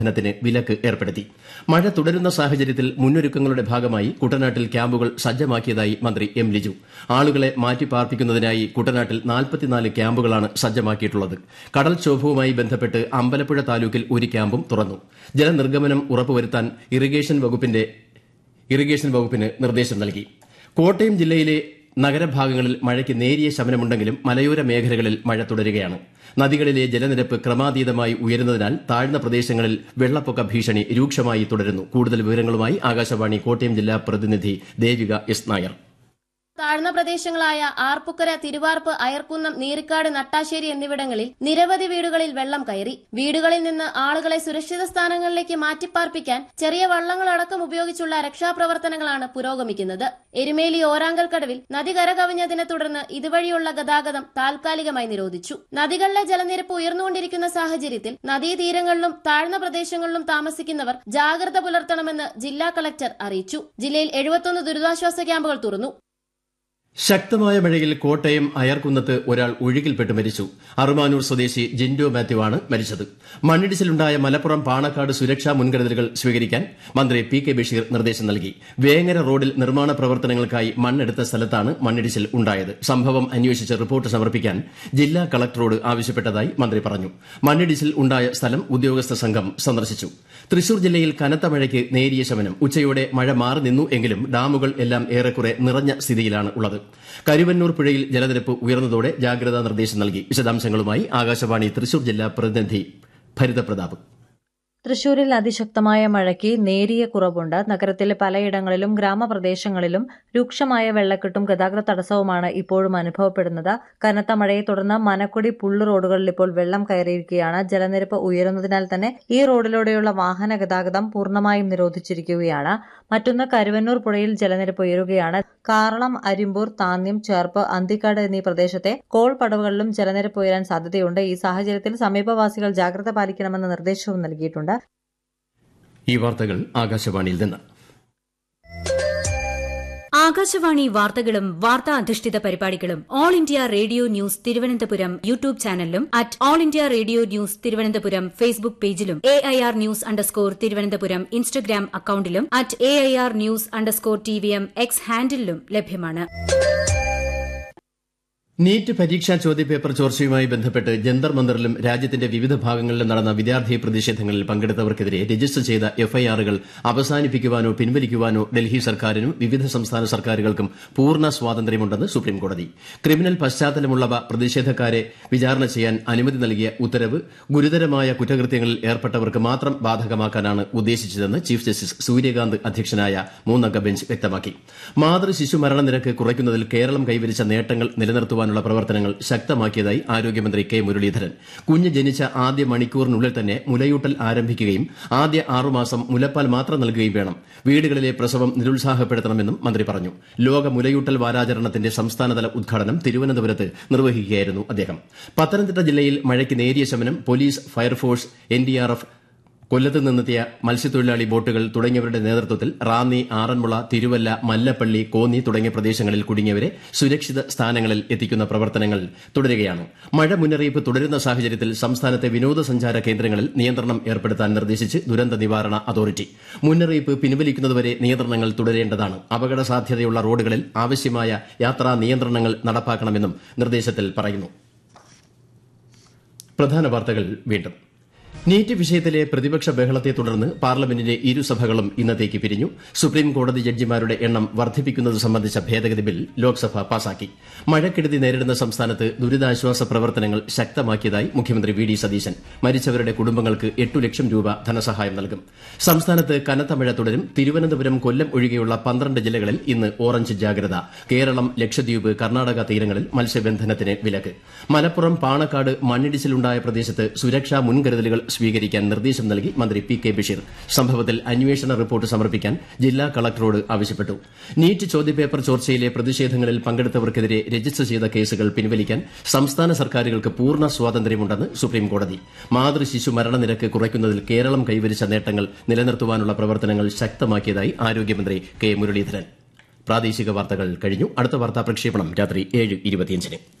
ത്തിന് വിലക്ക് ഏർപ്പെടുത്തി മഴ തുടരുന്ന സാഹചര്യത്തിൽ മുന്നൊരുക്കങ്ങളുടെ ഭാഗമായി കുട്ടനാട്ടിൽ ക്യാമ്പുകൾ സജ്ജമാക്കിയതായി മന്ത്രി എം ലിജു ആളുകളെ മാറ്റിപ്പാർപ്പിക്കുന്നതിനായി കുട്ടനാട്ടിൽ ക്യാമ്പുകളാണ് സജ്ജമാക്കിയിട്ടുള്ളത് കടൽക്ഷോഭവുമായി ബന്ധപ്പെട്ട് അമ്പലപ്പുഴ താലൂക്കിൽ ഒരു ക്യാമ്പും തുറന്നു ജലനിർഗ്ഗമനം ഉറപ്പുവരുത്താൻ ഇറിഗേഷൻ വകുപ്പിന്റെ ഇറിഗേഷൻ വകുപ്പിന് നിർദ്ദേശം നൽകി കോട്ടയം ജില്ലയിലെ നഗരഭാഗങ്ങളിൽ മഴയ്ക്ക് നേരിയ ശമനമുണ്ടെങ്കിലും മലയോര മേഖലകളിൽ മഴ തുടരുകയാണ് നദികളിലെ ജലനിരപ്പ് ക്രമാതീതമായി ഉയരുന്നതിനാൽ താഴ്ന്ന പ്രദേശങ്ങളിൽ വെള്ളപ്പൊക്ക ഭീഷണി രൂക്ഷമായി തുടരുന്നു കൂടുതൽ വിവരങ്ങളുമായി ആകാശവാണി കോട്ടയം ജില്ലാ പ്രതിനിധി ദേവിക എസ് നായർ താഴ്ന്ന പ്രദേശങ്ങളായ ആർപ്പുക്കര തിരുവാർപ്പ് അയർക്കുന്നം നീറിക്കാട് നട്ടാശ്ശേരി എന്നിവിടങ്ങളിൽ നിരവധി വീടുകളിൽ വെള്ളം കയറി വീടുകളിൽ നിന്ന് ആളുകളെ സുരക്ഷിത സ്ഥാനങ്ങളിലേക്ക് മാറ്റിപ്പാർപ്പിക്കാൻ ചെറിയ വള്ളങ്ങളടക്കം ഉപയോഗിച്ചുള്ള രക്ഷാപ്രവർത്തനങ്ങളാണ് പുരോഗമിക്കുന്നത് എരുമേലി ഓരാങ്കൽ കടവിൽ നദി കരകവിഞ്ഞതിനെ തുടർന്ന് ഇതുവഴിയുള്ള ഗതാഗതം താൽക്കാലികമായി നിരോധിച്ചു നദികളിലെ ജലനിരപ്പ് ഉയർന്നുകൊണ്ടിരിക്കുന്ന സാഹചര്യത്തിൽ നദീതീരങ്ങളിലും താഴ്ന്ന പ്രദേശങ്ങളിലും താമസിക്കുന്നവർ ജാഗ്രത പുലർത്തണമെന്ന് ജില്ലാ കളക്ടർ അറിയിച്ചു ജില്ലയിൽ എഴുപത്തൊന്ന് ദുരിതാശ്വാസ ക്യാമ്പുകൾ തുറന്നു ശക്തമായ മഴയിൽ കോട്ടയം അയർക്കുന്നത്ത് ഒരാൾ ഒഴുകിൽപ്പെട്ട് മരിച്ചു അറുമാനൂർ സ്വദേശി ജിൻഡോ മാത്യുവാണ് മരിച്ചത് മണ്ണിടിച്ചിലുണ്ടായ മലപ്പുറം പാണക്കാട് സുരക്ഷാ മുൻകരുതലുകൾ സ്വീകരിക്കാൻ മന്ത്രി പി കെ ബഷീർ നിർദ്ദേശം നൽകി വേങ്ങര റോഡിൽ നിർമ്മാണ പ്രവർത്തനങ്ങൾക്കായി മണ്ണെടുത്ത സ്ഥലത്താണ് മണ്ണിടിച്ചിൽ ഉണ്ടായത് സംഭവം അന്വേഷിച്ച് റിപ്പോർട്ട് സമർപ്പിക്കാൻ ജില്ലാ കളക്ടറോട് ആവശ്യപ്പെട്ടതായി മന്ത്രി പറഞ്ഞു മണ്ണിടിച്ചിൽ ഉണ്ടായ സ്ഥലം ഉദ്യോഗസ്ഥ സംഘം സന്ദർശിച്ചു തൃശൂർ ജില്ലയിൽ കനത്ത മഴയ്ക്ക് നേരിയ ശമനം ഉച്ചയോടെ മഴ മാറി നിന്നു എങ്കിലും ഡാമുകൾ എല്ലാം ഏറെക്കുറെ നിറഞ്ഞ സ്ഥിതിയിലാണ് ഉള്ളത് കരുവന്നൂർ പുഴയിൽ ജലനിരപ്പ് ഉയർന്നതോടെ ജാഗ്രതാ നിർദ്ദേശം നൽകി വിശദാംശങ്ങളുമായി ആകാശവാണി തൃശൂർ ജില്ലാ പ്രതിനിധി ഭരിതപ്രതാപ് തൃശൂരിൽ അതിശക്തമായ മഴയ്ക്ക് നേരിയ കുറവുണ്ട് നഗരത്തിലെ പലയിടങ്ങളിലും ഗ്രാമപ്രദേശങ്ങളിലും രൂക്ഷമായ വെള്ളക്കെട്ടും ഗതാഗത തടസ്സവുമാണ് ഇപ്പോഴും അനുഭവപ്പെടുന്നത് കനത്ത മഴയെ തുടർന്ന് മനക്കുടി പുള്ളു റോഡുകളിൽ ഇപ്പോൾ വെള്ളം കയറിയിരിക്കുകയാണ് ജലനിരപ്പ് ഉയരുന്നതിനാൽ തന്നെ ഈ റോഡിലൂടെയുള്ള വാഹന ഗതാഗതം പൂർണ്ണമായും നിരോധിച്ചിരിക്കുകയാണ് മറ്റൊന്ന് കരുവന്നൂർ പുഴയിൽ ജലനിരപ്പ് ഉയരുകയാണ് കാറളം അരിമ്പൂർ താന്യം ചേർപ്പ് അന്തിക്കാട് എന്നീ പ്രദേശത്തെ കോൾ പടവുകളിലും ജലനിരപ്പ് ഉയരാൻ സാധ്യതയുണ്ട് ഈ സാഹചര്യത്തിൽ സമീപവാസികൾ ജാഗ്രത പാലിക്കണമെന്ന നിർദ്ദേശവും നൽകിയിട്ടുണ്ട് ഈ വാർത്തകൾ ആകാശവാണിയിൽ നിന്ന് ആകാശവാണി വാർത്തകളും വാർത്താ അധിഷ്ഠിത പരിപാടികളും All India Radio news Thiruvananthapuram YouTube ചാനലിലും at All India Radio news Thiruvananthapuram Facebook പേജിലും A I R news underscore Thiruvananthapuram Instagram അക്കൌണ്ടിലും at A I R news underscore T V M X ഹാൻഡിലും ലഭ്യമാണ് നീറ്റ് പരീക്ഷാ ചോദ്യപേപ്പർ ചോർച്ചയുമായി ബന്ധപ്പെട്ട് ജന്തർ മന്ദറിലും രാജ്യത്തിന്റെ വിവിധ ഭാഗങ്ങളിലും നടന്ന വിദ്യാർത്ഥി പ്രതിഷേധങ്ങളിൽ പങ്കെടുത്തവർക്കെതിരെ രജിസ്റ്റർ ചെയ്ത എഫ്ഐആറുകൾ അവസാനിപ്പിക്കുവാനോ പിൻവലിക്കുവാനോ ഡൽഹി സർക്കാരിനും വിവിധ സംസ്ഥാന സർക്കാരുകൾക്കും പൂർണ്ണ സ്വാതന്ത്ര്യമുണ്ടെന്ന് സുപ്രീംകോടതി ക്രിമിനൽ പശ്ചാത്തലമുള്ളവ പ്രതിഷേധക്കാരെ വിചാരണ ചെയ്യാൻ അനുമതി നൽകിയ ഉത്തരവ് ഗുരുതരമായ കുറ്റകൃത്യങ്ങളിൽ ഏർപ്പെട്ടവർക്ക് മാത്രം ബാധകമാക്കാനാണ് ഉദ്ദേശിച്ചതെന്ന് ചീഫ് ജസ്റ്റിസ് സൂര്യകാന്ത് അധ്യക്ഷനായ മൂന്നംഗ ബെഞ്ച് വ്യക്തമാക്കി മാതൃ ശിശു മരണനിരക്ക് കുറയ്ക്കുന്നതിൽ കേരളം കൈവരിച്ച നേട്ടങ്ങൾ നിലനിർത്തുവാനുള്ള പ്രവർത്തനങ്ങൾ ശക്തമാക്കിയതായി ആരോഗ്യമന്ത്രി കെ മുരളീധരൻ കുഞ്ഞ് ജനിച്ച ആദ്യ മണിക്കൂറിനുള്ളിൽ തന്നെ മുലയൂട്ടൽ ആരംഭിക്കുകയും ആദ്യ ആറുമാസം മുലപ്പാൽ മാത്രം നൽകുകയും വേണം വീടുകളിലെ പ്രസവം നിരുത്സാഹപ്പെടുത്തണമെന്നും മന്ത്രി പറഞ്ഞു ലോക മുലയൂട്ടൽ വാരാചരണത്തിന്റെ സംസ്ഥാനതല ഉദ്ഘാടനം തിരുവനന്തപുരത്ത് നിർവഹിക്കുകയായിരുന്നു അദ്ദേഹം പത്തനംതിട്ട ജില്ലയിൽ മഴയ്ക്ക് നേരിയ ശമനം പോലീസ് ഫയർഫോഴ്സ് എൻഡിആർഎഫ് കൊല്ലത്ത് നിന്നെത്തിയ മത്സ്യത്തൊഴിലാളി ബോട്ടുകൾ തുടങ്ങിയവരുടെ നേതൃത്വത്തിൽ റാന്നി ആറന്മുള തിരുവല്ല മല്ലപ്പള്ളി കോന്നി തുടങ്ങിയ പ്രദേശങ്ങളിൽ കുടുങ്ങിയവരെ സുരക്ഷിത സ്ഥാനങ്ങളിൽ എത്തിക്കുന്ന പ്രവർത്തനങ്ങൾ തുടരുകയാണ് മഴ മുന്നറിയിപ്പ് തുടരുന്ന സാഹചര്യത്തിൽ സംസ്ഥാനത്തെ വിനോദസഞ്ചാര കേന്ദ്രങ്ങളിൽ നിയന്ത്രണം ഏർപ്പെടുത്താൻ നിർദ്ദേശിച്ച് ദുരന്ത നിവാരണ അതോറിറ്റി മുന്നറിയിപ്പ് പിൻവലിക്കുന്നതുവരെ നിയന്ത്രണങ്ങൾ തുടരേണ്ടതാണ് അപകട സാധ്യതയുള്ള റോഡുകളിൽ ആവശ്യമായ യാത്രാ നിയന്ത്രണങ്ങൾ നടപ്പാക്കണമെന്നും നിർദ്ദേശത്തിൽ പറയുന്നു പ്രധാന വാർത്തകൾ വീണ്ടും നീറ്റ് വിഷയത്തിലെ പ്രതിപക്ഷ ബഹളത്തെ തുടർന്ന് പാർലമെന്റിന്റെ ഇരുസഭകളും ഇന്നത്തേക്ക് പിരിഞ്ഞു സുപ്രീം കോടതി ജഡ്ജിമാരുടെ എണ്ണം വർദ്ധിപ്പിക്കുന്നത് സംബന്ധിച്ച ഭേദഗതി ബിൽ ലോക്സഭ പാസാക്കി മഴക്കെടുതി നേരിടുന്ന സംസ്ഥാനത്ത് ദുരിതാശ്വാസ പ്രവർത്തനങ്ങൾ ശക്തമാക്കിയതായി മുഖ്യമന്ത്രി വി ഡി സതീശൻ മരിച്ചവരുടെ കുടുംബങ്ങൾക്ക് എട്ടു ലക്ഷം രൂപ ധനസഹായം നൽകും സംസ്ഥാനത്ത് കനത്ത മഴ തുടരും തിരുവനന്തപുരം കൊല്ലം ഒഴികെയുള്ള പന്ത്രണ്ട് ജില്ലകളിൽ ഇന്ന് ഓറഞ്ച് ജാഗ്രത കേരളം ലക്ഷദ്വീപ് കർണാടക തീരങ്ങളിൽ മത്സ്യബന്ധനത്തിന് വിലക്ക് മലപ്പുറം പാണക്കാട് മണ്ണിടിച്ചിലുണ്ടായ പ്രദേശത്ത് സുരക്ഷാ മുൻകരുതലുകൾ സ്വീകരിക്കാൻ നിർദ്ദേശം നൽകി മന്ത്രി പി കെ ബഷീർ സംഭവത്തിൽ അന്വേഷണ റിപ്പോർട്ട് സമർപ്പിക്കാൻ ജില്ലാ കളക്ടറോട് ആവശ്യപ്പെട്ടു നീറ്റ് ചോദ്യപേപ്പർ ചോർച്ചയിലെ പ്രതിഷേധങ്ങളിൽ പങ്കെടുത്തവർക്കെതിരെ രജിസ്റ്റർ ചെയ്ത കേസുകൾ പിൻവലിക്കാൻ സംസ്ഥാന സർക്കാരുകൾക്ക് പൂർണ്ണ സ്വാതന്ത്ര്യമുണ്ടെന്ന് സുപ്രീംകോടതി മാതൃ ശിശു മരണനിരക്ക് കുറയ്ക്കുന്നതിൽ കേരളം കൈവരിച്ച നേട്ടങ്ങൾ നിലനിർത്തുവാനുള്ള പ്രവർത്തനങ്ങൾ ശക്തമാക്കിയതായി ആരോഗ്യമന്ത്രി കെ മുരളീധരൻ പ്രാദേശിക വാർത്തകൾ കഴിഞ്ഞു അടുത്ത വാർത്താ പ്രക്ഷേപണം രാത്രി ഏഴ് ഇരുപത്തിയഞ്ചിന്